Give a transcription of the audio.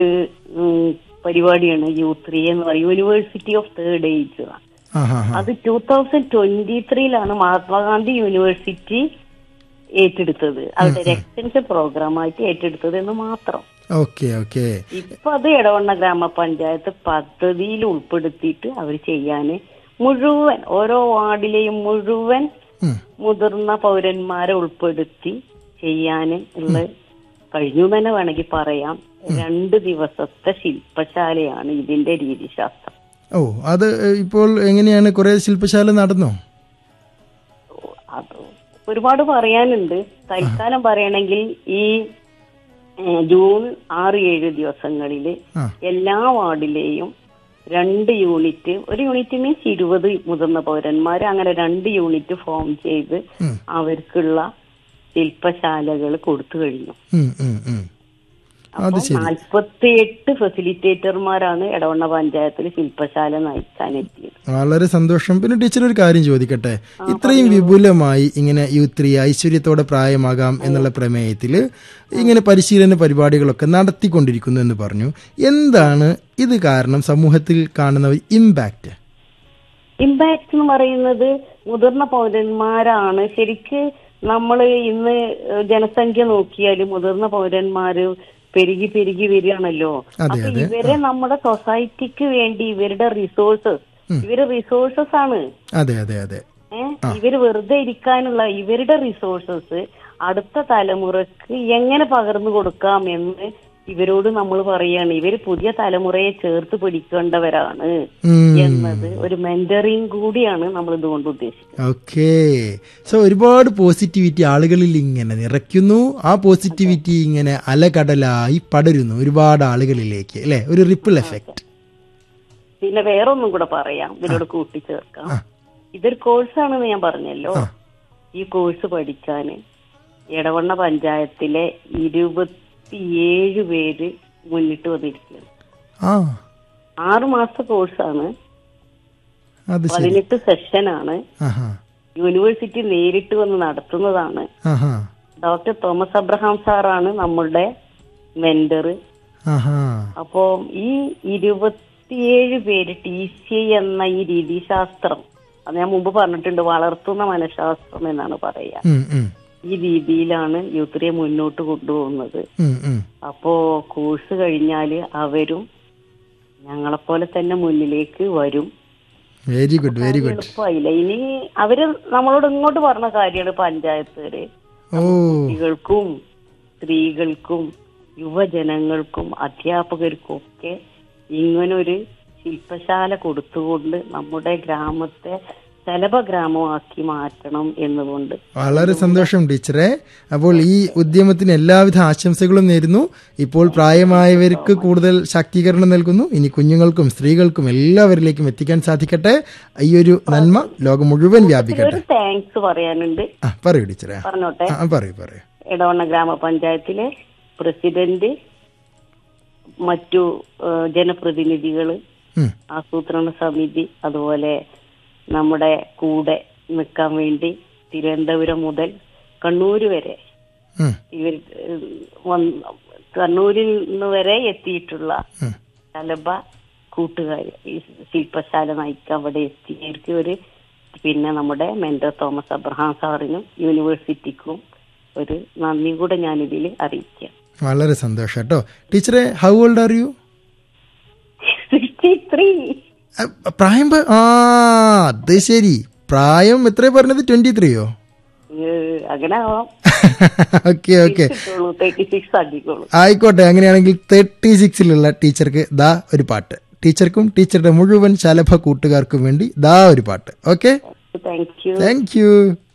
ഉം, പരിപാടിയാണ് youth three എന്ന് പറയും യൂണിവേഴ്സിറ്റി ഓഫ് തേർഡ് ഏജ് ആ ഹാ ഹാ അത് ടൂ തൗസൻഡ് ട്വന്റി ത്രീയിലാണ് മഹാത്മാഗാന്ധി യൂണിവേഴ്സിറ്റി ഏറ്റെടുത്തത് അവരുടെ ഒരു എക്സ്റ്റൻഷൻ പ്രോഗ്രാമായിട്ട് ഏറ്റെടുത്തത് എന്ന് മാത്രം ഓക്കെ ഓക്കെ ഇപ്പൊ അത് ഇടവണ്ണ ഗ്രാമപഞ്ചായത്ത് പദ്ധതിയിൽ ഉൾപ്പെടുത്തിയിട്ട് അവർ ചെയ്യാന് മുഴുവൻ ഓരോ വാർഡിലെയും മുഴുവൻ ഉം. മുതിർന്ന പൗരന്മാരെ ഉൾപ്പെടുത്തി ചെയ്യാന് ഉള്ള കഴിഞ്ഞു എന്ന് തന്നെ വേണമെങ്കിൽ പറയാം രണ്ട് ദിവസത്തെ ശില്പശാലയാണ് ഇതിന്റെ രീതിശാസ്ത്രം ഓ അത് ഇപ്പോൾ എങ്ങനെയാണ് കുറെ ശില്പശാല നടന്നോ അത് ഒരുപാട് പറയാനുണ്ട് തൽക്കാലം പറയണമെങ്കിൽ ഈ ഏഹ്, ജൂൺ ആറ് ഏഴ് ദിവസങ്ങളില് ആ എല്ലാ വാർഡിലെയും രണ്ട് യൂണിറ്റ് ഒരു യൂണിറ്റ് മീൻസ് ഇരുപത് മുതിർന്ന പൗരന്മാർ അങ്ങനെ രണ്ട് യൂണിറ്റ് ഫോം ചെയ്ത് ഉം. അവർക്കുള്ള ശില്പശാലകൾ കൊടുത്തു കഴിഞ്ഞു ഉം, ഉം, ഉം. അത് ശരി നാൽപ്പത്തിയെട്ട് ഫെസിലിറ്റേറ്റർമാരാണ് ഇടവണ്ണ പഞ്ചായത്തിൽ ശില്പശാല നയിക്കാനെത്തിയത് വളരെ സന്തോഷം പിന്നെ ടീച്ചർ ഒരു കാര്യം ചോദിക്കട്ടെ ഇത്രയും വിപുലമായി ഇങ്ങനെ യൂത്ത് ഐശ്വര്യത്തോടെ പ്രായമാകാം എന്നുള്ള പ്രമേയത്തിൽ ഇങ്ങനെ പരിശീലന പരിപാടികളൊക്കെ നടത്തിക്കൊണ്ടിരിക്കുന്നു എന്ന് പറഞ്ഞു എന്താണ് ഇത് കാരണം സമൂഹത്തിൽ കാണുന്ന ഒരു ഇമ്പാക്റ്റ് ഇമ്പാക്ട് എന്ന് പറയുന്നത് മുതിർന്ന പൗരന്മാരാണ് ശരിക്ക് നമ്മൾ ഇന്ന് ജനസംഖ്യ നോക്കിയാൽ മുതിർന്ന പൗരന്മാര് പെരുകി പെരുകി വരികയാണല്ലോ അതെ, അപ്പൊ അതെ. ഇവരെ നമ്മുടെ സൊസൈറ്റിക്ക് വേണ്ടി ഇവരുടെ റിസോഴ്സസ് ഇവര് റിസോഴ്സസ് ആണ് അതെ അതെ അതെ ഏഹ് ഇവര് വെറുതെ ഇരിക്കാനുള്ള ഇവരുടെ റിസോഴ്സസ് അടുത്ത തലമുറക്ക് എങ്ങനെ പകർന്നു കൊടുക്കാം എന്ന് ഇവരോട് നമ്മൾ പറയാണ് ഇവര് പുതിയ തലമുറയെ ചേർത്ത് പിടിക്കേണ്ടവരാണ് ഉം. എന്നത് ഒരു മെന്ററിങ് കൂടിയാണ് നമ്മൾ ഇതുകൊണ്ട് ഉദ്ദേശിക്കുന്നത് ഓക്കെ സോ ഒരുപാട് പോസിറ്റിവിറ്റി ആളുകളിൽ ഇങ്ങനെ നിറയ്ക്കുന്നു ആ പോസിറ്റിവിറ്റി ഇങ്ങനെ അലകടലായി പടരുന്നു ഒരുപാട് ആളുകളിലേക്ക് അല്ലെ ഒരു റിപ്പിൾ എഫക്റ്റ് പിന്നെ വേറൊന്നും കൂടെ പറയാം ഇതിനോട് കൂട്ടിച്ചേർക്കാം ഇതൊരു കോഴ്സാണെന്ന് ഞാൻ പറഞ്ഞല്ലോ ഈ കോഴ്സ് പഠിക്കാന് എടവണ്ണ പഞ്ചായത്തിലെ ഇരുപത്തിയേഴ് പേര് മുന്നിട്ട് വന്നിരിക്കുകയാണ് ആ ആറു മാസത്തെ കോഴ്സാണ് അത് ശരി പതിനെട്ട് സെഷനാണ് ആഹാ യൂണിവേഴ്സിറ്റി നേരിട്ട് വന്ന് നടത്തുന്നതാണ് ആഹാ ഡോക്ടർ തോമസ് അബ്രഹാം സാറാണ് നമ്മളുടെ മെന്റർ ആഹാ അപ്പോ ഈ ഇരുപത്തിയേഴ് പേര് ടി സി എന്ന ഈ രീതിശാസ്ത്രം അത് ഞാൻ മുമ്പ് പറഞ്ഞിട്ടുണ്ട് വളർത്തുന്ന മനഃശാസ്ത്രം എന്നാണ് പറയുക ഉം, ഉം, ഈ രീതിയിലാണ് യൂത്രിയെ മുന്നോട്ട് കൊണ്ടുപോകുന്നത് ഉം, ഉം. അപ്പോ കോഴ്സ് കഴിഞ്ഞാല് അവരും ഞങ്ങളെപ്പോലെ തന്നെ മുന്നിലേക്ക് വരും വെരി ഗുഡ് വെരി ഗുഡ് എളുപ്പമായില്ല ഇനി അവര് നമ്മളോട് ഇങ്ങോട്ട് പറഞ്ഞ കാര്യമാണ് പഞ്ചായത്തുകാര് ഓ കുട്ടികൾക്കും സ്ത്രീകൾക്കും യുവജനങ്ങൾക്കും അധ്യാപകർക്കും ഒക്കെ ഇങ്ങനൊരു ശില്പശാല കൊടുത്തുകൊണ്ട് നമ്മുടെ ഗ്രാമത്തെ ശലഭ ഗ്രാമമാക്കി മാറ്റണം എന്നുകൊണ്ട് വളരെ സന്തോഷം ടീച്ചറെ അപ്പോൾ ഈ ഉദ്യമത്തിന് എല്ലാവിധ ആശംസകളും നേരുന്നു ഇപ്പോൾ പ്രായമായവർക്ക് കൂടുതൽ ശാക്തീകരണം നൽകുന്നു ഇനി കുഞ്ഞുങ്ങൾക്കും സ്ത്രീകൾക്കും എല്ലാവരിലേക്കും എത്തിക്കാൻ സാധിക്കട്ടെ ഈ ഒരു നന്മ ലോകം മുഴുവൻ വ്യാപിക്കട്ടെ ഒരു താങ്ക്സ് പറയാനുണ്ട് ആ പറയൂ ടീച്ചറെ പറഞ്ഞോട്ടെ ആ പറയൂ പറയൂ ഇടവണ്ണ ഗ്രാമപഞ്ചായത്തിലെ പ്രസിഡന്റ് മറ്റു ഏഹ്, ജനപ്രതിനിധികള് ഉം, ആസൂത്രണ സമിതി അതുപോലെ നമ്മുടെ കൂടെ നിൽക്കാൻ വേണ്ടി തിരുവനന്തപുരം മുതൽ കണ്ണൂര് വരെ ഉം, ഇവർ ഏഹ്, വന്ന് കണ്ണൂരിൽ നിന്ന് വരെ എത്തിയിട്ടുള്ള ഉം. ശലഭ കൂട്ടുകാർ ഈ ശില്പശാല നയിക്കാൻ അവിടെ എത്തിയവർക്ക് ഒരു പിന്നെ നമ്മുടെ മെന്റർ തോമസ് അബ്രഹാം സാറിനും യൂണിവേഴ്സിറ്റിക്കും ഒരു നന്ദി കൂടെ ഞാനിതിൽ അറിയിക്കാം വളരെ സന്തോഷം കേട്ടോ ടീച്ചറെ how old are you sixty three പ്രായം പ- ആ അത് ശരി പ്രായം എത്രയാ പറഞ്ഞത് ട്വന്റി ത്രീയോ അങ്ങനെ ആവാം ഓക്കെ ഓക്കെ തേർട്ടി സിക്സ് ആക്കിക്കോളൂ ആയിക്കോട്ടെ അങ്ങനെയാണെങ്കിൽ തേർട്ടി സിക്സിലുള്ള ടീച്ചർക്ക് ദാ ഒരു പാട്ട് ടീച്ചർക്കും ടീച്ചറുടെ മുഴുവൻ ശലഭ കൂട്ടുകാർക്കും വേണ്ടി ദാ ഒരു പാട്ട് okay thank you thank U